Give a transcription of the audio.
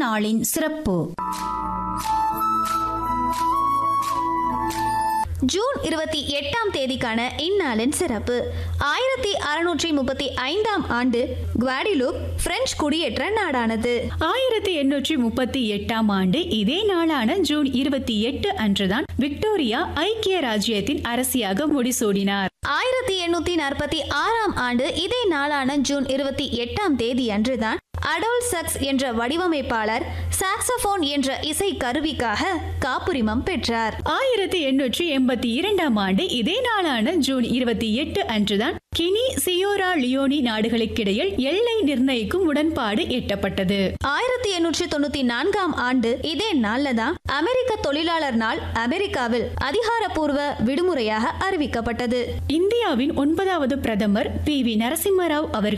நாளின் சிறப்பு ஜூன் இருபத்தி எட்டாம் தேதிக்கான இந்நாளின் சிறப்பு ஆயிரத்தி அறுநூற்றி முப்பத்தி ஐந்தாம் ஆண்டு குவாடிலூப் பிரெஞ்சு குடியேற்ற நாடானது ஆயிரத்தி எண்ணூற்றி முப்பத்தி எட்டாம் ஆண்டு இதே நாளான ஜூன் இருபத்தி எட்டு அன்றுதான் விக்டோரியா ஐக்கிய ராஜ்யத்தின் அரசியாக முடிசூடினார் ஆயிரத்தி எண்ணூத்தி நாற்பத்தி ஆறாம் ஆண்டு இதே நாளான ஜூன் இருபத்தி எட்டாம் தேதி அன்றுதான் அடோல் சக்ஸ் என்ற வடிவமைப்பாளர் சாக்ஸபோன் என்ற இசை கருவிக்காக காப்புரிமம் பெற்றார் ஆயிரத்தி எண்ணூற்றி எண்பத்தி இரண்டாம் ஆண்டு இதே நாளான ஜூன் இருபத்தி எட்டு அன்றுதான் கினி சியோரா லியோனி நாடுகளுக்கிடையில் எல்லை நிர்ணயிக்கும் உடன்பாடு எட்டப்பட்டது ஆயிரத்தி எண்ணூற்றி தொண்ணூத்தி நான்காம் ஆண்டு இதே நாள்ல தான் அமெரிக்க தொழிலாளர் நாள் அமெரிக்காவில் அதிகாரப்பூர்வ விடுமுறையாக அறிவிக்கப்பட்டது இந்தியாவின் ஒன்பதாவது பிரதமர் பி வி நரசிம்மராவ் அவர்கள்